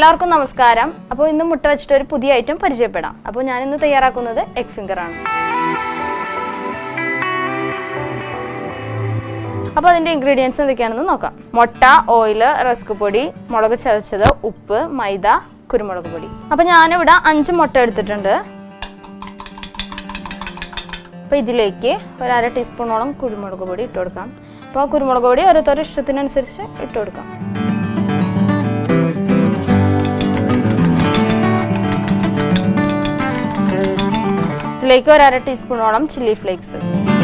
എല്ലാവർക്കും നമസ്കാരം അപ്പോൾ ഇന്ന് മുട്ട വെച്ചിട്ട് ഒരു പുതിയ ഐറ്റം പരിചയപ്പെടാം അപ്പോൾ ഞാൻ ഇന്ന് തയ്യാറാക്കുന്നത് എഗ് ഫിംഗർ ആണ് അപ്പോൾ അതിൻ്റെ ഇൻഗ്രീഡിയൻസ് എന്തൊക്കെയാണെന്ന് നോക്കാം മുട്ട ഓയിൽ റസ്ക് പൊടി മുളക് ചതച്ചത് ഉപ്പ് മൈദ കുരുമുളക് പൊടി അപ്പോൾ ഞാനിവിടെ അഞ്ച് മുട്ട എടുത്തിട്ടുണ്ട് അപ്പോൾ ഇതിലേക്ക് ഒരു അര ടീസ്പൂണോളം കുരുമുളക് പൊടി ഇട്ട് കൊടുക്കാം അപ്പോൾ കുരുമുളക് പൊടി ഓരോരുത്തരുടെ ഇഷ്ടത്തിനനുസരിച്ച് ഇട്ട് കൊടുക്കാം ഇതിലേക്ക് ഒരു അര ടീസ്പൂണോളം ചില്ലി ഫ്ലേക്സ്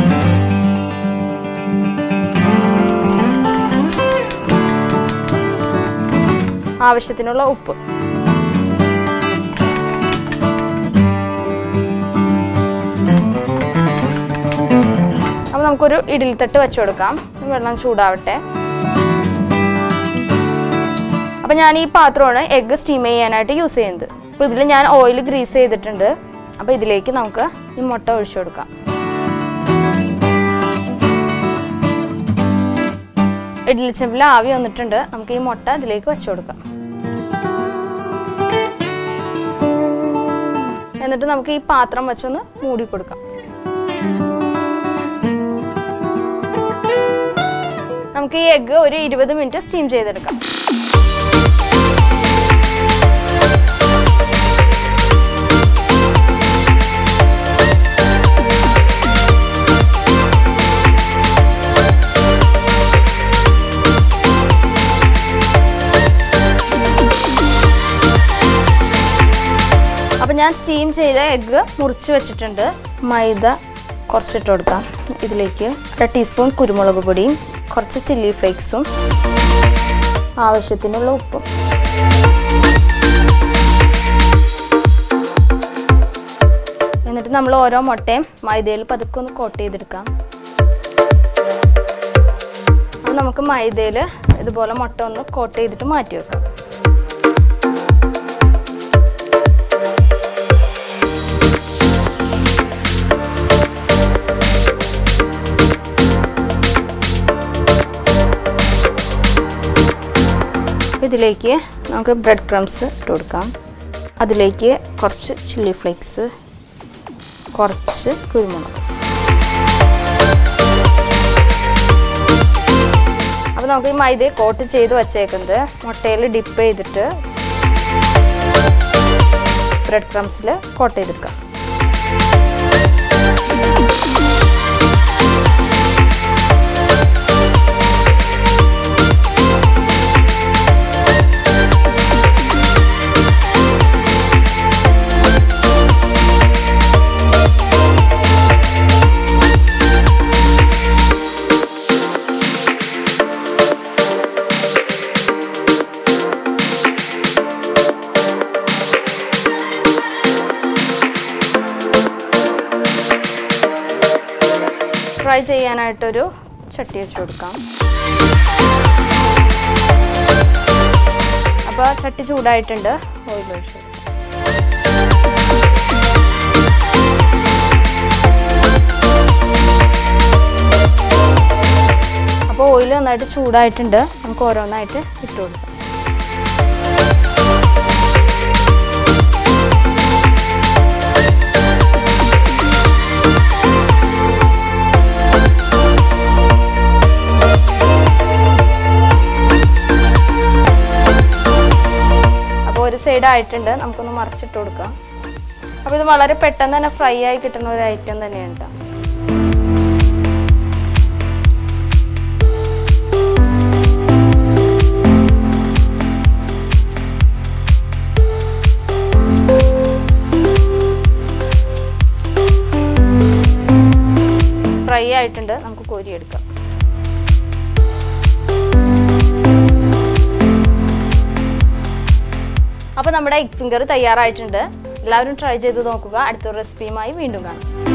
ആവശ്യത്തിനുള്ള ഉപ്പ് അപ്പോൾ നമുക്കൊരു ഇഡലിത്തട്ട് വെച്ച് കൊടുക്കാം വെള്ളം ചൂടാവട്ടെ അപ്പോൾ ഞാൻ ഈ പാത്രമാണ് എഗ്ഗ് സ്റ്റീം ചെയ്യാനായിട്ട് യൂസ് ചെയ്യുന്നത് അപ്പോൾ ഇതിൽ ഞാൻ ഓയിൽ ഗ്രീസ് ചെയ്തിട്ടുണ്ട് അപ്പോൾ ഇതിലേക്ക് നമുക്ക് ഈ മുട്ട ഒഴിച്ചു കൊടുക്കാം ഇഡ്ഡലി ചെമ്പിൽ ആവി വന്നിട്ടുണ്ട് നമുക്ക് ഈ മുട്ട ഇതിലേക്ക് വെച്ചു കൊടുക്കാം എന്നിട്ട് നമുക്ക് ഈ പാത്രം വെച്ചൊന്ന് മൂടി കൊടുക്കാം നമുക്ക് ഈ എഗ്ഗ് ഒരു ഇരുപത് മിനിറ്റ് സ്റ്റീം ചെയ്തെടുക്കാം അപ്പം ഞാൻ സ്റ്റീം ചെയ്ത എഗ്ഗ് മുറിച്ച് വെച്ചിട്ടുണ്ട് മൈദ കുറച്ചിട്ട് കൊടുക്കാം ഇതിലേക്ക് അര ടീസ്പൂൺ കുരുമുളക് പൊടിയും കുറച്ച് ചില്ലി ഫ്ലേക്സും ആവശ്യത്തിനുള്ള ഉപ്പും എന്നിട്ട് നമ്മൾ ഓരോ മുട്ടയും മൈദയിൽ പതുക്കെ ഒന്ന് കോട്ട് ചെയ്തെടുക്കാം അപ്പോൾ നമുക്ക് മൈദയിൽ ഇതുപോലെ മുട്ട ഒന്ന് കോട്ട് ചെയ്തിട്ട് മാറ്റി വെക്കാം ഇതിലേക്ക് നമുക്ക് ബ്രെഡ് ക്രംസ് ഇട്ട് കൊടുക്കാം അതിലേക്ക് കുറച്ച് ചില്ലി ഫ്ലേക്സ് കുറച്ച് കുരുമുളക് അപ്പോൾ നമുക്ക് ഈ മൈദ കോട്ട് ചെയ്ത് വച്ചേക്കുന്നത് മുട്ടയിൽ ഡിപ്പ് ചെയ്തിട്ട് ബ്രെഡ് ക്രംസിൽ കോട്ട് ചെയ്തെടുക്കാം ഫ്രൈ ചെയ്യാനായിട്ടൊരു ചട്ടി വെച്ച് കൊടുക്കാം അപ്പോൾ ചട്ടി ചൂടായിട്ടുണ്ട് ഓയിൽ ഒഴിച്ച് കൊടുക്കാം അപ്പോൾ ഓയിൽ നന്നായിട്ട് ചൂടായിട്ടുണ്ട് നമുക്ക് ഓരോന്നായിട്ട് ഇട്ട് കൊടുക്കാം അപ്പോൾ ഒരു സൈഡ് ആയിട്ടുണ്ട് നമുക്കൊന്ന് മറിച്ചിട്ട് കൊടുക്കാം അപ്പോൾ ഇത് വളരെ പെട്ടെന്ന് തന്നെ ഫ്രൈ ആയി കിട്ടുന്ന ഒരു ഐറ്റം തന്നെയാണ് കേട്ടോ ഫ്രൈ ആയിട്ടുണ്ട് നമുക്ക് കോരിയെടുക്കാം അപ്പോൾ നമ്മുടെ എഗ് ഫിംഗർ തയ്യാറായിട്ടുണ്ട് എല്ലാവരും ട്രൈ ചെയ്ത് നോക്കുക അടുത്ത റെസിപ്പിയുമായി വീണ്ടും കാണാം